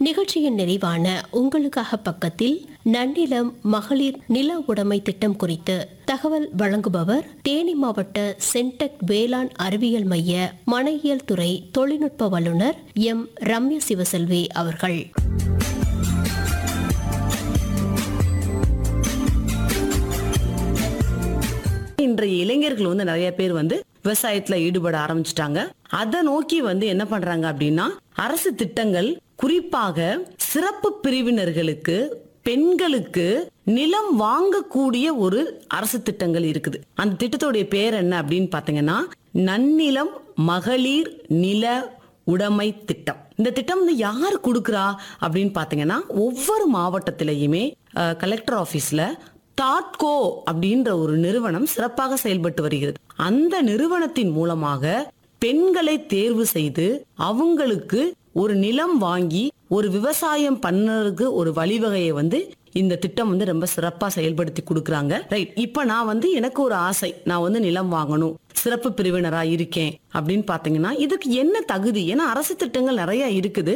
நிகழ்ச்சியின் நிறைவான உங்களுக்காக பக்கத்தில் நன்னிலம் மகளிர் நில உடைமை திட்டம் குறித்து தகவல் வழங்குபவர் தேனி மாவட்ட சென்டெக் வேளாண் அறிவியல் மைய மனையியல் துறை தொழில்நுட்ப வல்லுநர் எம் ரம்ய சிவசெல்வி அவர்கள் இன்றைய இளைஞர்கள் வந்து நிறைய பேர் வந்து விவசாயத்துல ஈடுபட ஆரம்பிச்சிட்டாங்க அதை நோக்கி வந்து என்ன பண்றாங்க அப்படின்னா அரசு திட்டங்கள் குறிப்பாக சிறப்பு பிரிவினர்களுக்கு பெண்களுக்கு நிலம் வாங்கக்கூடிய ஒரு அரசு திட்டங்கள் இருக்குது அந்த திட்டத்துடைய பேர் என்ன அப்படின்னு பாத்தீங்கன்னா நன்னிலம் மகளிர் நில உடைமை திட்டம் இந்த திட்டம் வந்து யார் கொடுக்கறா அப்படின்னு பாத்தீங்கன்னா ஒவ்வொரு மாவட்டத்திலையுமே அஹ், கலெக்டர் ஆபீஸ்ல தாட்கோ அப்படின்ற ஒரு நிறுவனம் சிறப்பாக செயல்பட்டு வருகிறது அந்த நிறுவனத்தின் மூலமாக பெண்களை தேர்வு செய்து அவங்களுக்கு ஒரு நிலம் வாங்கி ஒரு விவசாயம் பண்ணறதுக்கு ஒரு வழிவகையை வந்து இந்த திட்டம் வந்து ரொம்ப சிறப்பா செயல்படுத்தி கொடுக்கறாங்க ரைட் இப்ப நான் வந்து எனக்கு ஒரு ஆசை நான் வந்து நிலம் வாங்கணும் சிறப்பு பிரிவினரா இருக்கேன் அப்படின்னு பாத்தீங்கன்னா இதுக்கு என்ன தகுதி ஏன்னா அரசு திட்டங்கள் நிறைய இருக்குது